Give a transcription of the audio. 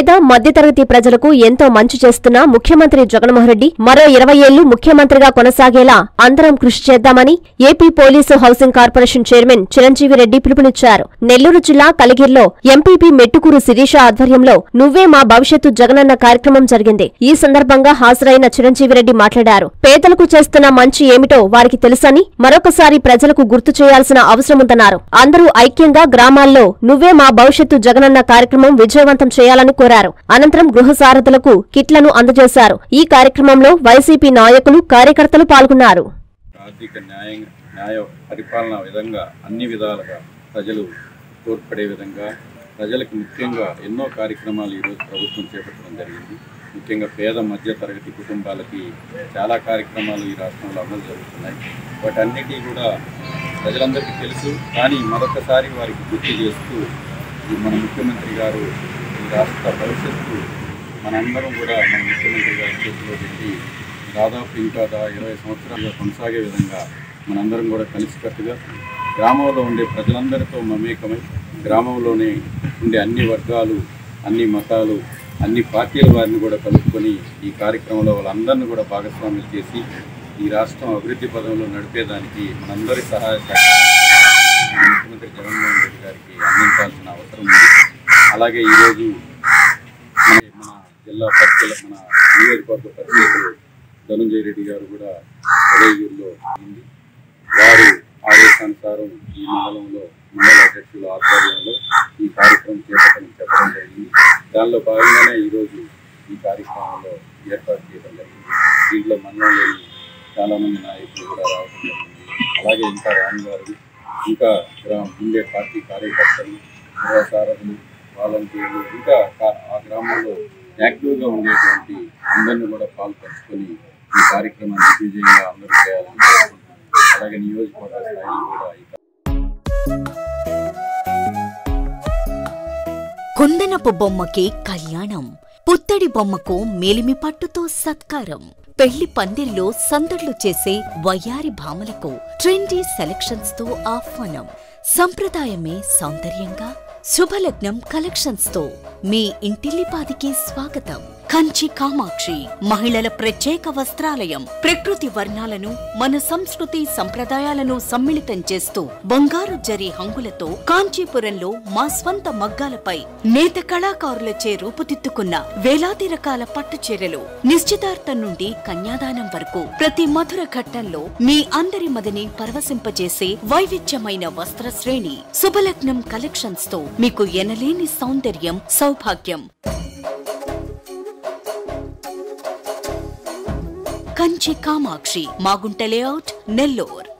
పేద మధ్యతరగతి ప్రజలకు ఎంతో మంచి చేస్తున్న ముఖ్యమంత్రి జగన్మోహన్ రెడ్డి మరో ఇరవై ఏళ్లు ముఖ్యమంత్రిగా కొనసాగేలా అందరం కృషి చేద్దామని AP police housing corporation chairman Chiranjeevi Reddy పిలుపునిచ్చారు నెల్లూరు జిల్లా కలిగిరిలో ఎంపీపీ మెట్టుకూరు శిరీష ఆధ్వర్యంలో నువ్వే మా భవిష్యత్తు జగనన్న కార్యక్రమం జరిగింది ఈ సందర్భంగా హాజరైన చిరంజీవి రెడ్డి మాట్లాడారు పేదలకు చేస్తున్న మంచి ఏమిటో వారికి తెలుసని మరొకసారి ప్రజలకు గుర్తు చేయాల్సిన అవసరముందన్నారు అందరూ ఐక్యంగా గ్రామాల్లో నువ్వే మా భవిష్యత్తు జగనన్న కార్యక్రమం విజయవంతం చేయాలని కోరారు అనంతరం గృహ సారథులకు కిట్లను అందజేశారు ఈ కార్యక్రమంలో వైసీపీ నాయకులు కార్యకర్తలు పాల్గొన్నారు ఆర్థిక న్యాయ న్యాయ పరిపాలన విధంగా అన్ని విధాలుగా ప్రజలు తోడ్పడే విధంగా ప్రజలకు ముఖ్యంగా ఎన్నో కార్యక్రమాలు ఈరోజు ప్రభుత్వం చేపట్టడం జరిగింది ముఖ్యంగా పేద మధ్య తరగతి కుటుంబాలకి చాలా కార్యక్రమాలు ఈ రాష్ట్రంలో అమలు జరుగుతున్నాయి వాటన్నిటి కూడా ప్రజలందరికీ తెలుసు కానీ మరొకసారి వారికి గుర్తు చేస్తూ ఈ మన ముఖ్యమంత్రి గారు ఈ రాష్ట్ర భవిష్యత్తు మనందరం కూడా మన ముఖ్యమంత్రి గారి చేతిలో పెట్టి దాదాపు ఇంకా దా ఇరవై సంవత్సరాలుగా కొనసాగే విధంగా మనందరం కూడా కలిసికట్టుగా గ్రామంలో ఉండే ప్రజలందరితో మమేకమై గ్రామంలోనే ఉండే అన్ని వర్గాలు అన్ని మతాలు అన్ని పార్టీల వారిని కూడా కలుపుకొని ఈ కార్యక్రమంలో వాళ్ళందరినీ కూడా భాగస్వాములు చేసి ఈ రాష్ట్రం అభివృద్ధి పదంలో నడిపేదానికి మనందరి సహాయ సహకారాలు మన ముఖ్యమంత్రి జగన్మోహన్ రెడ్డి గారికి అందించాల్సిన అవసరం ఉంది అలాగే ఈరోజు మన మన జిల్లా పరిచయ మన నియోజకవర్గ పరిచయలు ధనంజయ రెడ్డి గారు కూడా ఉదయగిరిలో అయింది వారు ఆదేశానుసారం ఈ మండలంలో మండల అధ్యక్షుల ఆధ్వర్యంలో ఈ కార్యక్రమం చేపట్టని చెప్పడం జరిగింది దానిలో భాగంగానే ఈరోజు ఈ కార్యక్రమంలో ఏర్పాటు చేయడం జరిగింది దీంట్లో మండలంలోని చాలా మంది నాయకులు కూడా రావడం జరిగింది అలాగే ఇంకా రాని వారు ఇంకా గ్రా- ఉండే పార్టీ కార్యకర్తలు గృహసారథులు వాలంటీర్లు ఇంకా కా- ఆ గ్రామంలో యాక్టివ్గా ఉండేటువంటి అందరిని కూడా పాల్పంచుకొని ఈ కార్యక్రమాన్ని దిగ్విజయంగా అందరూ చేయాలని కోరుకుంటున్నాను. అలాగే నియోజకవర్గ స్థాయిలో కూడా ఈ కుందనపు బొమ్మకి కళ్యాణం పుత్తడి బొమ్మకు మేలిమి పట్టుతో సత్కారం పెళ్లి పందిర్లో సందడ్లు చేసే వయ్యారి భామలకు ట్రెండీ సెలక్షన్స్ తో ఆహ్వానం సంప్రదాయమే సౌందర్యంగా శుభలగ్నం కలెక్షన్స్ తో మీ ఇంటిల్లిపాదికి స్వాగతం కంచి కామాక్షి మహిళల ప్రత్యేక వస్త్రాలయం ప్రకృతి వర్ణాలను మన సంస్కృతి సంప్రదాయాలను సమ్మిళితం చేస్తూ బంగారు జరి హంగులతో కాంచీపురంలో మా స్వంత మగ్గాలపై నేత కళాకారులచే రూపుదిద్దుకున్న వేలాది రకాల పట్టు చీరలు నిశ్చితార్థం నుండి కన్యాదానం వరకు ప్రతి మధుర ఘట్టంలో మీ అందరి మదిని పరవశింపజేసే వైవిధ్యమైన వస్త్ర శ్రేణి శుభలగ్నం కలెక్షన్స్ తో మీకు ఎనలేని సౌందర్యం సౌభాగ్యం కంచి కామాక్షి మాగుంట లేఅవుట్ నెల్లూర్